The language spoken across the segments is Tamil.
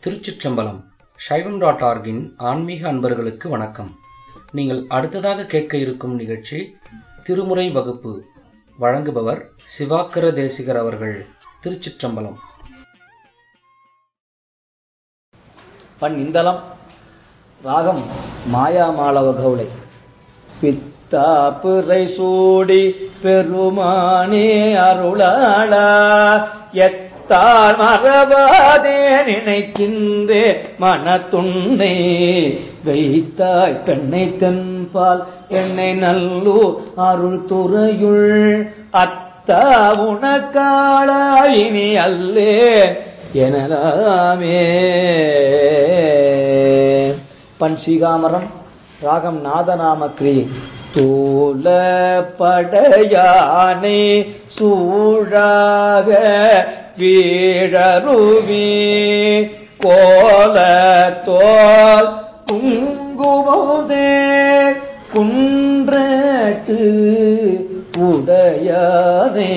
திருச்சிற்றம்பலம் சைவம் டாட் ஆர்கின் ஆன்மீக அன்பர்களுக்கு வணக்கம் நீங்கள் அடுத்ததாக கேட்க இருக்கும் நிகழ்ச்சி திருமுறை வகுப்பு வழங்குபவர் சிவாக்கர தேசிகர் அவர்கள் திருச்சிற்றம்பலம் பண் இந்தலம் ராகம் மாயாமாளவ கவுளை பித்தா பிறை சூடி பெருமானே அருளாளா எத்தால் மறவாதே நினைக்கின்றே மனத்துண்ணை வைத்தாய் பெண்ணை தென்பால் என்னை நல்லூர் அருள் துறையுள் அத்தா உனக்காளா இனி அல்லேன் எனலாமே பன்சிகாமரம் ராகம் நாதநாம கிரியை தூல படையானை சூழாக வீழருவி கோல தோல் குங்குமோசே குன்றட்டு உடையானே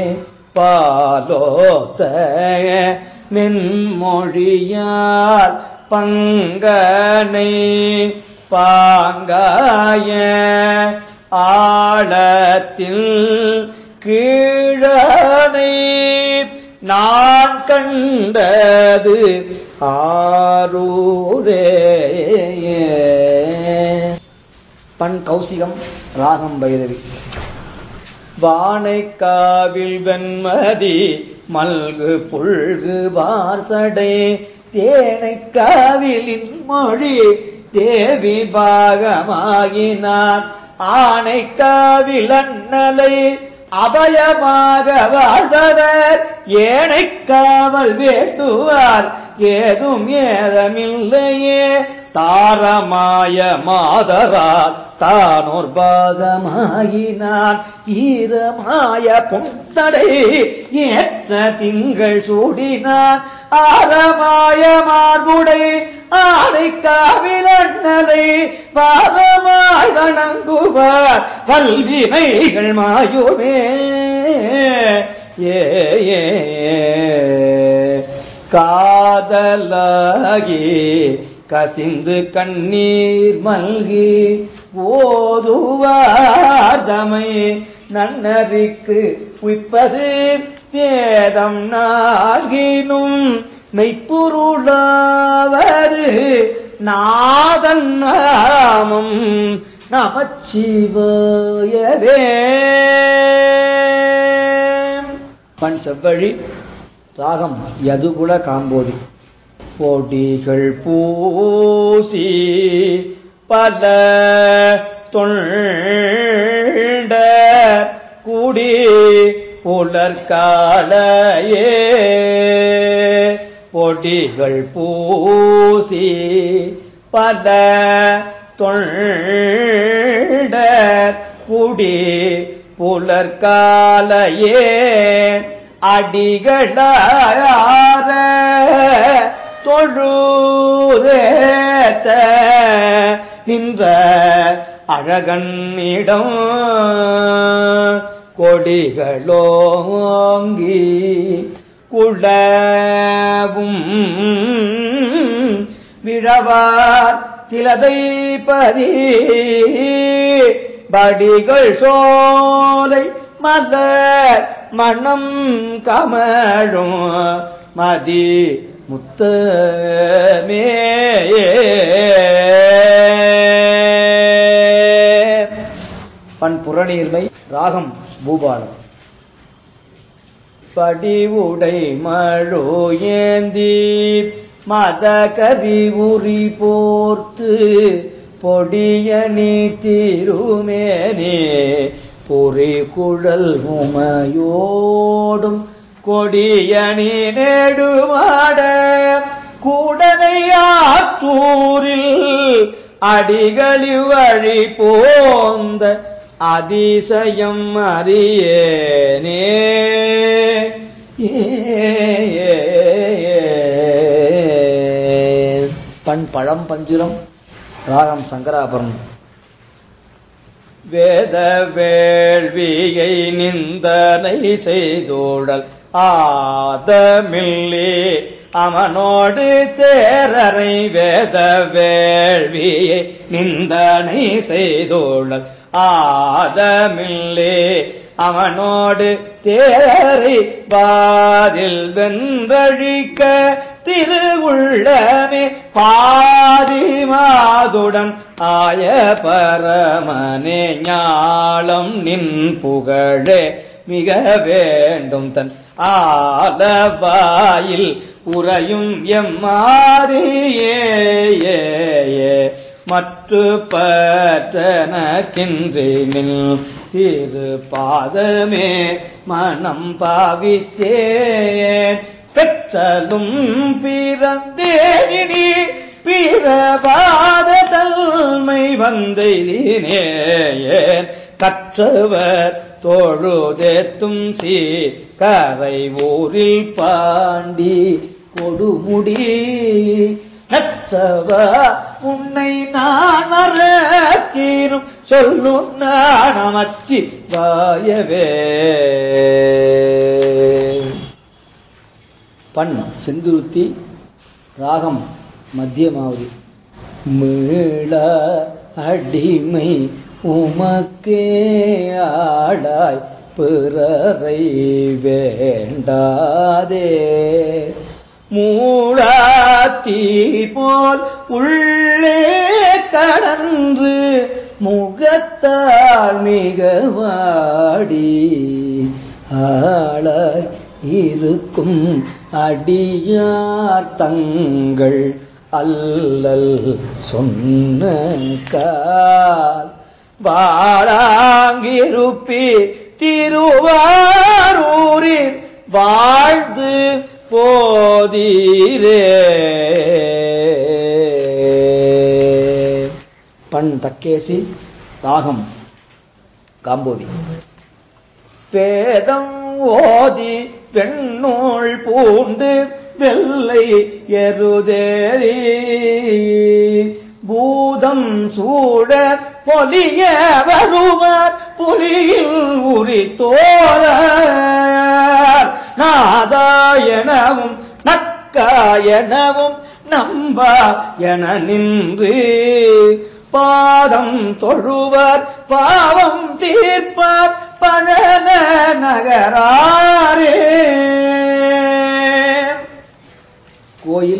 பாலோத்த மென்மொழியால் பங்கனை பாங்காய ஆழத்தில் கீழனை நான் கண்டது ஆரூரே பண் கௌசிகம் ராகம் பைரவி வானைக்காவில் வெண்மதி மல்கு புல்கு வார்சடை தேனைக்காவிலின் மொழி தேவி பாகமாகினான் ஆனைக்காவில் அண்ணலை அபயமாக வாழ்பவர் ஏனைக்காவல் வேண்டுவார் ஏதும் ஏதமில்லையே தாரமாய மாதரால் தானோர் பாகமாகினான் ஈரமாய பொந்தடை ஏற்ற திங்கள் சூடினான் ஆரமாய மார்புடை ஆடை காவிலண்ணலை பாதமாய் வணங்குவார் பல்வினைகள் மாயுமே ஏ ஏ காதலாகி கசிந்து கண்ணீர் மல்கி ஓதுவார்தமை நன்னறிக்கு உய்ப்பது வேதம் நாகினும் மெய்ப்பொருளாவது நாதன் நாமம் நமச்சிவாயவே பண் செவ்வழி ராகம் யதுகுல காம்போதி பொடிகள் பூசி பல தொண்ட குடி புலற்காலையே பொடிகள் பூசி பல தொண்ட குடி புலற்காலையே அடிகளார தொழுதேத்த நின்ற அழகன்னிடம் கொடிகளோங்கி குளவும் விழவார் திலதைப்பதி படிகள் சோலை மலர் மணம் கமழும் மதி முத்தமே பண் புறநீர்மை ராகம் பூபாலம் படிவுடை மழோ ஏந்தி மத கரி உரி போர்த்து பொடியணி திருமேனே பொறி குழல் உமையோடும் கொடியணி நெடுமாட கூடலையாற்றூரில் அடிகளி வழி போந்த அதிசயம் அறியேனே பண் பழம் பஞ்சுரம் ராகம் சங்கராபரணம் வேத வேள்வியை நிந்தனை செய்தோழல் ஆதமில்லே அவனோடு தேரரை வேத வேள்வியை நிந்தனை செய்தோழ ஆதமில்லே அவனோடு தேரரை வாதில் வென்றழிக்க திருவுள்ளமே பாதிமாதுடன் ஆய பரமனே ஞாலம் நின் புகழே மிக வேண்டும் தன் ஆலவாயில் உறையும் எம்மாறியே மற்று பற்றனக்கின்றினில் திரு பாதமே மனம் பாவித்தேன் பெற்றலும் பிறந்தேனி பிறவாத தன்மை வந்தெய்தினேன் கற்றவர் தோழுதேத்தும் சீ கரை ஊரில் பாண்டி கொடுமுடி நற்றவ உன்னை நான் மறக்கீரும் சொல்லும் நான் அமைச்சி வாயவே பண் செந்துருத்தி ராகம் மத்தியமாவதி மீள அடிமை உமக்கே ஆளாய் பிறரை வேண்டாதே மூளாத்தீ போல் உள்ளே கடன்று முகத்தால் மிக வாடி ஆளாய் இருக்கும் அடியார் தங்கள் அல்லல் சொன்ன கால் வாழாங்கிருப்பி திருவாரூரில் வாழ்ந்து போதீரே பண் தக்கேசி ராகம் காம்போதி பேதம் ஓதி பெண்ணோள் பூண்டு வெள்ளை எருதேறி பூதம் சூட பொலிய வருவார் புலியில் உரி தோழ நாதாயனவும் நக்காயனவும் நம்பா என நின்று பாதம் தொழுவர் பாவம் தீர்ப்பார் பழன நகராரே கோயில்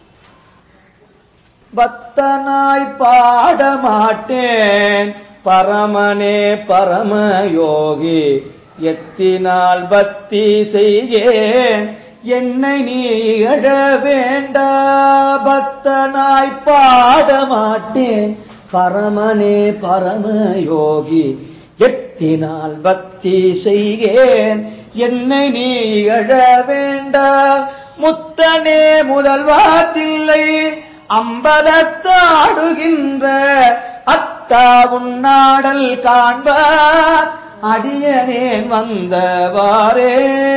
பக்தனாய் பாட மாட்டேன் பரமனே பரமயோகி எத்தினால் பக்தி செய்கேன் என்னை நீ இகழ வேண்டா பக்தனாய் பாட மாட்டேன் பரமனே பரமயோகி எத்தினால் பக்தி செய்கேன் என்னை நீ இகழ வேண்டா முத்தனே முதல்வாத்தில்லை அம்பலத்தாடுகின்ற அத்தா உன்னாடல் காண்பார் அடியனேன் வந்தவாறே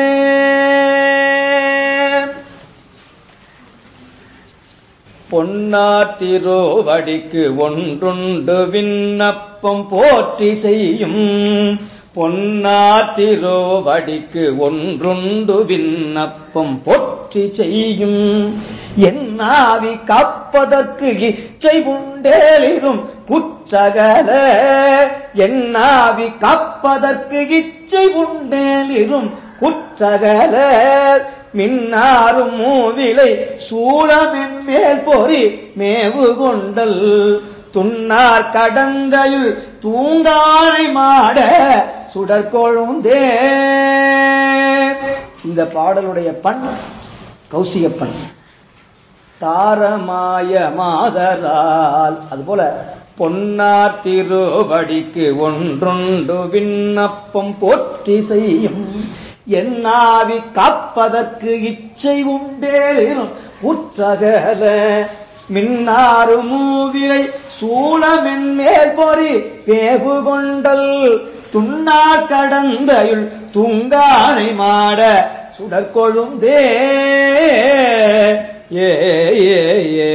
பொன்னார் திருவடிக்கு ஒன்றுண்டு விண்ணப்பம் போற்றி செய்யும் பொன்னார் திருவடிக்கு ஒன்றுண்டு விண்ணப்பம் போற்றி செய்யும் என்னாவி காப்பதற்கு இச்சை உண்டேலிரும் குற்றகல என்னாவி காப்பதற்கு இச்சை உண்டேலிரும் குற்றகல மின்னாரும் மூவிலை சூழமென் மேல் பொறி மேவு கொண்டல் துன்னார் கடந்தையுள் தூங்கானை மாட சுடற்கொழுந்தே இந்த பாடலுடைய பண் கௌசிக பண் தாரமாய மாதரால் அதுபோல பொன்னார் திருவடிக்கு ஒன்றொண்டு விண்ணப்பம் போற்றி செய்யும் என்னாவி காப்பதற்கு இச்சை உண்டேறும் உற்றகல மின்னாறு மூவிலை சூளமென் மேல் பொறி பேவு கொண்டல் துண்ணா கடந்தையுள் துங்கானை மாட சுடற்கொழுந்தே ஏ ஏ ஏ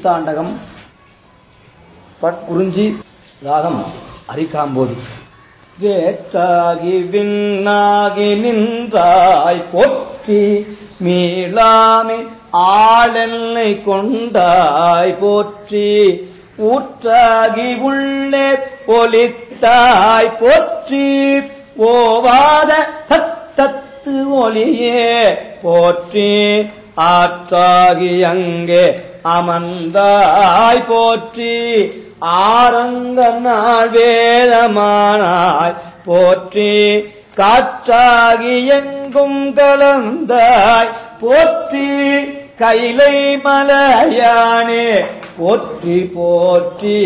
திருத்தாண்டகம் பட் குறிஞ்சி ராகம் அரிகாம்போதி வேற்றாகி விண்ணாகி நின்றாய் போற்றி மீளாமே ஆளென்னை கொண்டாய் போற்றி ஊற்றாகி உள்ளே ஒலித்தாய் போற்றி ஓவாத சத்தத்து ஒளியே போற்றி ஆற்றாகி அங்கே அமர்ந்தாய் போற்றி ஆரங்க நாள் வேதமானாய் போற்றி காற்றாகி எங்கும் கலந்தாய் போற்றி கைலை மலையானே போற்றி போற்றி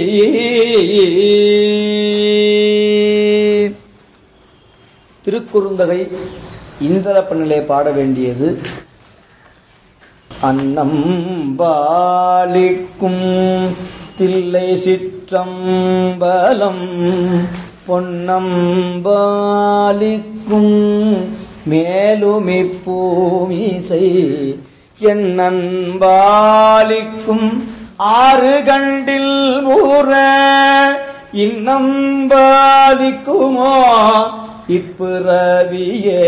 திருக்குறுந்தகை இந்திரப்பண்ணிலே பாட வேண்டியது அன்னம் பாலிக்கும் தில்லை சிற்றம்பலம் பொன்னம் பாலிக்கும் மேலுமி பூமிசை என்னன்பாலிக்கும் ஆறு கண்டில் ஊற இன்னம்பாலிக்குமோ இப்பிறவியே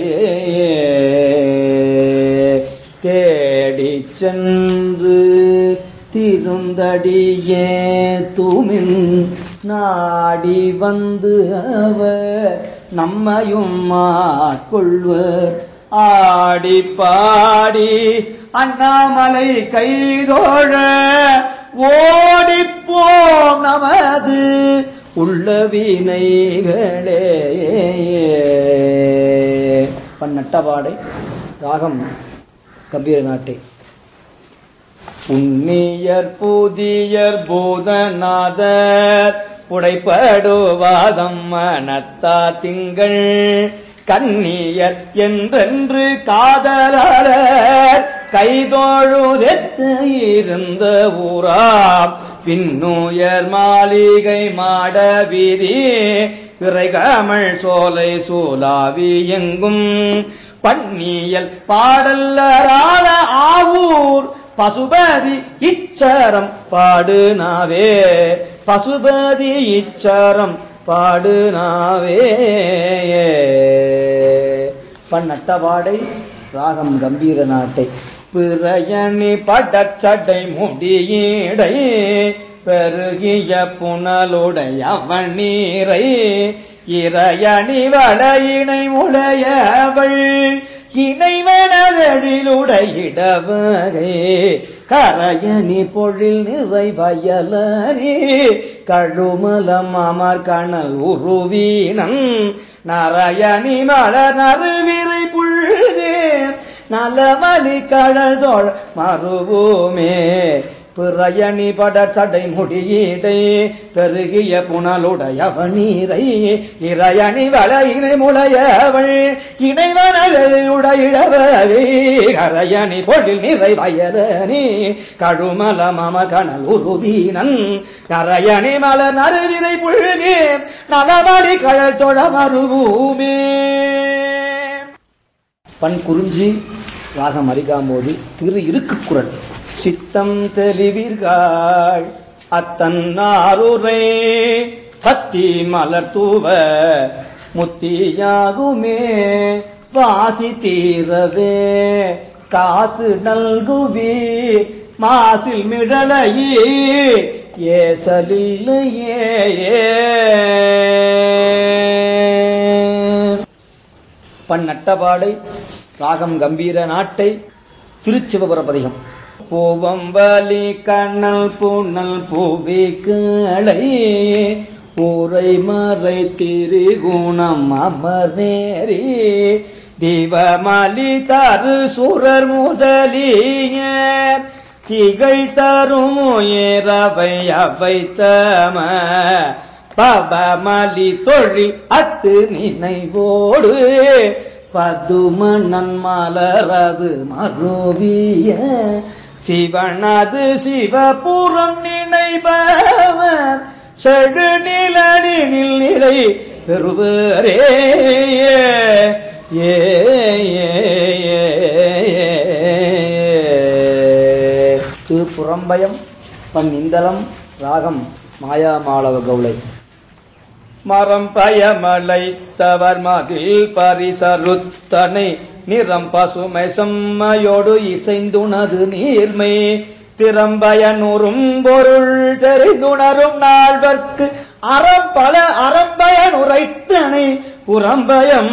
தேடிச் சென்று திருந்தடியே தூமின் நாடி வந்து அவர் நம்மையும் ஆட்கொள்வர் ஆடி பாடி அண்ணாமலை கைதோழ ஓடிப்போம் நமது உள்ள வினைகளே பன்னட்டபாடை ராகம் கம்பீர நாட்டை புண்ணியர் புதியர் பூதநாதர் புடைப்படுவாதம் மனத்தா திங்கள் கண்ணியர் என்றென்று காதலர் கைதோழுதெத்து இருந்த ஊராம் பின்னுயர் மாளிகை மாட வீதி விரைகமல் சோலை சோலாவி எங்கும் பன்னியல் பாடல்லராத ஆவூர் பசுபதி இச்சரம் பாடுனாவே பசுபதி இச்சரம் பாடுனாவே பன்னட்டவாடை ராகம் கம்பீர நாட்டை பிறையணி படச்சடை முடியீடை பெருகிய புனலுடைய அவநீரை இறையணி வளையினை முளையவள் இணைவனதெழிலுடையிடவகை கரையணி பொழில் நிறை வயலரி கழுமலம் அமர் கணல் உருவீனன் நரையணி மலர் நறுவிரை புழுதே நலமலி கடல் தோள் மறுபூமே பிறையணி படர் சடை முடியீடை பெருகிய புனலுடையவ நீரை இறையணி வளையினை முளையவள் இணைவனுடையிடவதை கரையணி பொழில் நிறை வயலனி கழுமல மம கணல் உருவீனன் கரையணி மலர் நறுவிரை புழுகே நலமலி கடல் தொழ மறுபூமே பண் குறிஞ்சி ராகம் அரிகாம்போது திரு இருக்கு குரல் சித்தம் தெளிவீர்கள் அத்தன்னாருரை பத்தி மலர் தூவ முத்தியாகுமே வாசி தீரவே காசு நல்குவீர் மாசில் மிழலையே ஏசலில்லையே பன்னட்டபாடை ராகம் கம்பீர நாட்டை திருச்சிவபுரபதிகம் பூவம்பலி கண்ணல் புனல் பூவி கிளை ஊரை மறை திரிகுணம் அமர் நேரி தீபமலி தரு சுரர் முதலியர் திகழ் தரும் ஏறவை அவை தம பபமலி தொழில் அத்து நினைவோடு பதுமணன் மலரது மருவிய சிவனது சிவபுரம் நினைபவர் செழு நிலனில் நிலை பெறுவரே ஏ திருப்புறம்பயம் பன் இந்தலம் ராகம் மாயாமாளவ கவுளை மரம் பயமலைத்தவர் மதில் பரிசருத்தனை நிறம் பசுமை செம்மையோடு இசைந்துணது நீர்மை திறம்பயனுறும் பொருள் தெரிந்துணரும் நாள்வர்க்கு அறம்பல அறம்பயன் உரைத்தனை புறம்பயம்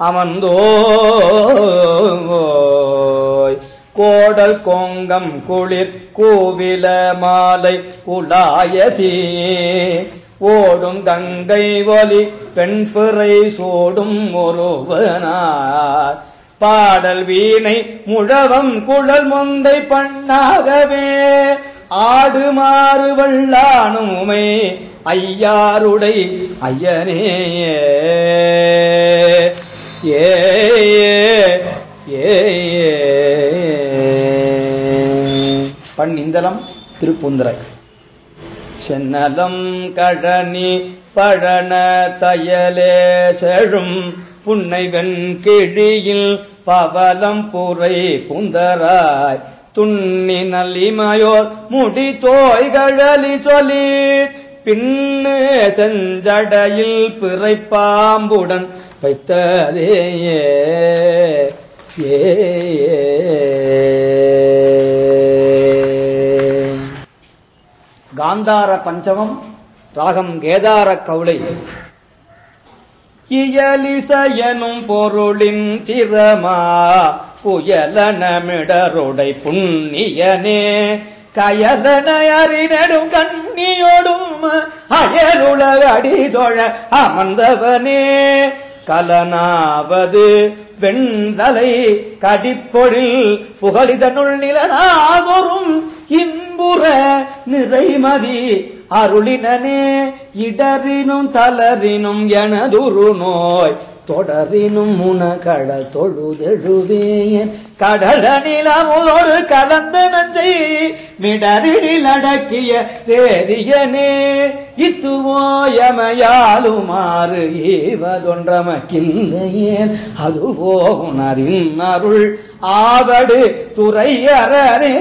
அமர்ந்தோய் கோடல் கோங்கம் குளிர் கூவில மாலை குலாயசி ஓடும் கங்கை ஒலி பெண் பிறை சோடும் ஒருவனார் பாடல் வீணை முழவம் குழல் முந்தை பண்ணாகவே ஆடுமாறு வல்லானும் உமை ஐயாருடை ஐயனே ஏ ஏ பண் இந்தலம் திருப்புந்தரை சென்னலம் கழனி பழன தயலே செழும் புன்னை வெண்கிழியில் பவலம் புரை புந்தராய் துண்ணி நல்லிமையோர் முடி தோய்கழலி சொல்லி பின்னு செஞ்சடையில் பிறை பாம்புடன் வைத்ததே ஏ காந்தார பஞ்சமம் ராகம் கேதார கவுளை இயலிசையனும் பொருளின் திறமா புயலனமிடருடை புண்ணியனே கயலன அறிநடும் கண்ணியோடும் அயலுல அடிதொழ அமர்ந்தவனே கலனாவது வெண்தலை கடிப்பொழில் புகழிதனுள் நிலனாதொரும் இன்புற நிறைமதி அருளினனே இடறினும் தளரினும் எனதுரு நோய் தொடரினும் முனகட தொழுதெழுவேன் கடல நிலமுதொரு கலந்த நஞ்சை மிடரிடில் அடக்கிய வேதியனே இத்துவோயமையாளுமாறு ஈவதொன்றமக்கில்லையேன் அதுபோகும் அதின் அருள் ஆவடு துறையறனே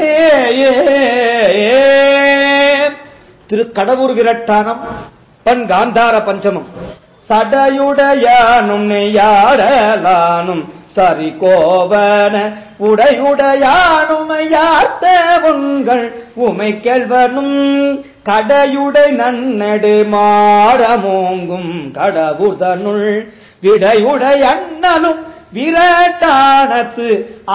திருக்கடவுர் விரட்டானம் பண் காந்தார பஞ்சமம் சடையுடையானும் நெய்யாடலானும் சரி கோவன உடையுடையானும் யாத்த உங்கள் உமை கேள்வனும் கடையுடை நன்னடு மாடமோங்கும் கடவுதனுள் விடையுடை அண்ணனும் விரட்டானத்து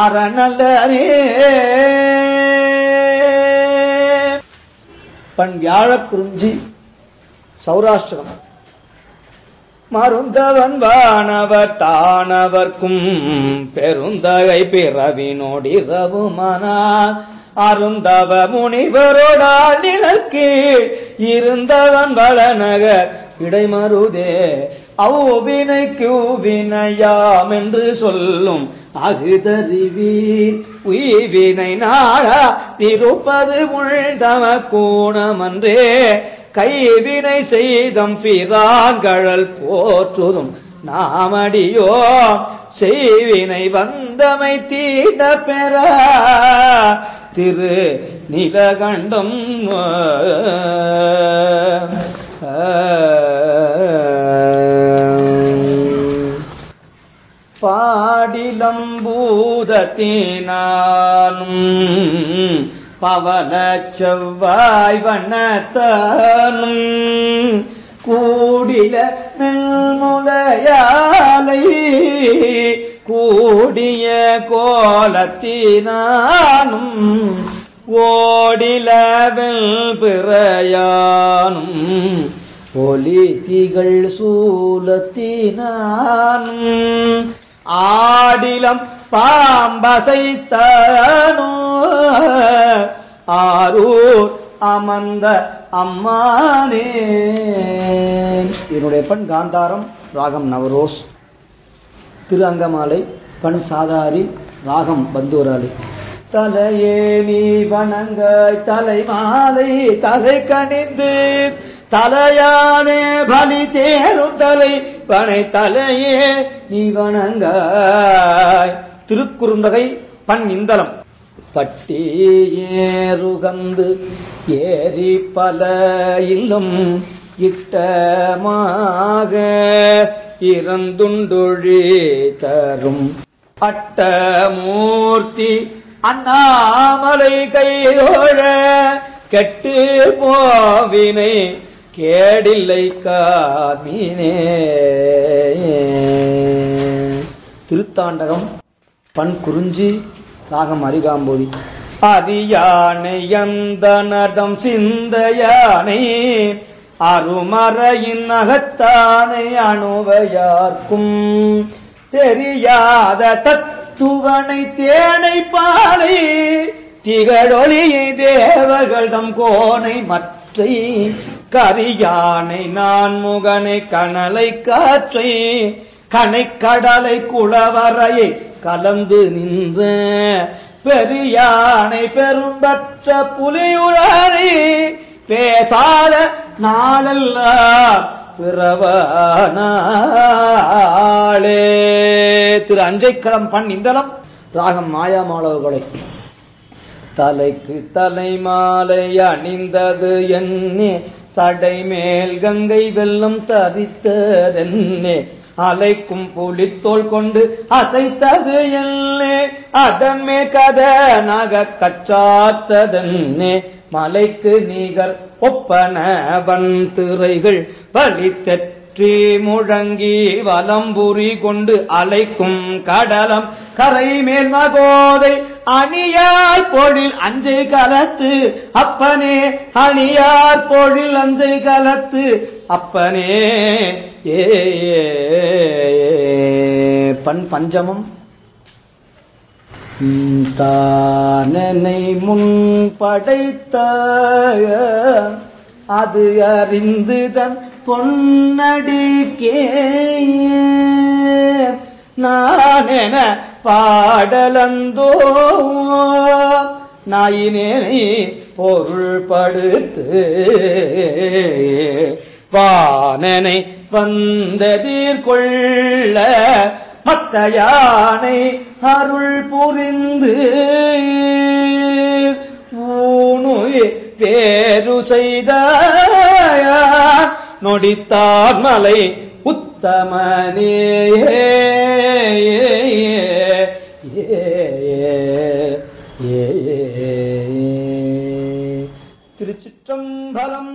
அறநல்லரே பண் வியாழக் குறிஞ்சி சௌராஷ்டிரம் மருந்தவன் வானவர் தானவர்க்கும் பெருந்தகை பிறவினோடிரவுமானார் அருந்தவ முனிவரோடால் நிலக்கு இருந்தவன் வளநகர் இடைமருதே அவ்வினைக்கு வினையாம் என்று சொல்லும் அகுதறிவீர் உய்வினை நாடா திருப்பது முழ்தம கூணமன்றே கைவினை செய்தம் பிராங்கழல் போற்றுதும் நாமடியோ செய்வினை வந்தமை தீண்ட பெற திரு நிலகண்டம் பாடிலம்பூதத்தினானும் பவன செவ்வாய் வண்ணத்தானும் கூடில நெல்முலையாலை கூடிய கோலத்தினானும் ஓடிலவெல் பிறையானும் ஒலி திகழ் சூலத்தினானும் ஆடிலம் பாம்பசைத்தானோ ஆரூர் அமர்ந்த அம்மானே என்னுடைய பண் காந்தாரம் ராகம் நவரோஸ் திரு அங்கமாலை பண் சாதாரி ராகம் பந்தூராளி தலையே நீ வணங்காய் தலை மாலை தலை கணிந்து தலையானே பலி தேரும் தலை பனை தலையே நீ வணங்காய் திருக்குறுந்தகை பண் இந்தலம் பட்டி ஏறுகந்து ஏறி பல இல்லம் இட்டமாக இறந்துண்டொழி தரும் அட்டமூர்த்தி அண்ணாமலை கைதோழ கெட்டு போவினை கேடில்லை காமீனே திருத்தாண்டகம் பண் குறிஞ்சி ராகம் அரிகாம்போதி அரியானை எந்த நடம் சிந்தையானை அருமறையின் அகத்தானை அணுவையார்க்கும் தெரியாத தத்துவனை தேனை பாலை திகழொளியை தேவர்கள் தம் கோனை மற்றை கரியானை நான் முகனை கனலை காற்றை கனைக்கடலை குளவரையை கலந்து நின்ற பெரியானை பெரும்பற்ற புலியுளானை பேசாத நாளெல்லாம் பிறவனாளே திரு அஞ்சைக்களம் பண் இந்தளம் ராகம் மாயாமாளவர்களை தலைக்கு தலை மாலை அணிந்தது என்னே சடை மேல் கங்கை வெள்ளம் தரித்ததென்னே அலைக்கும் புலித்தோல் கொண்டு அசைத்தது என்னே அதன்மே கத நக கச்சாத்ததென்னே மலைக்கு நீகர் ஒப்பன வன் திரைகள் பலித்தெற்றி முழங்கி வலம்புரி கொண்டு அலைக்கும் கடலம் கரை மேல் மகோதை அணியார் பொழில் அஞ்சை கலத்து அப்பனே அணியார் பொழில் அஞ்சை கலத்து அப்பனே ஏ பண் பஞ்சமம் தானனை முன் படைத்த அது அறிந்து தன் பொன்னடிக்கே நானென பாடலந்தோ நாயினேனை பொருள்படுத்து வானனை வந்ததீர்கொள்ள மத்த யானை அருள் புரிந்து ஊனுய் பேரு செய்த நொடித்தார் மலை உத்தமனே திருச்சிற்றம்பலம்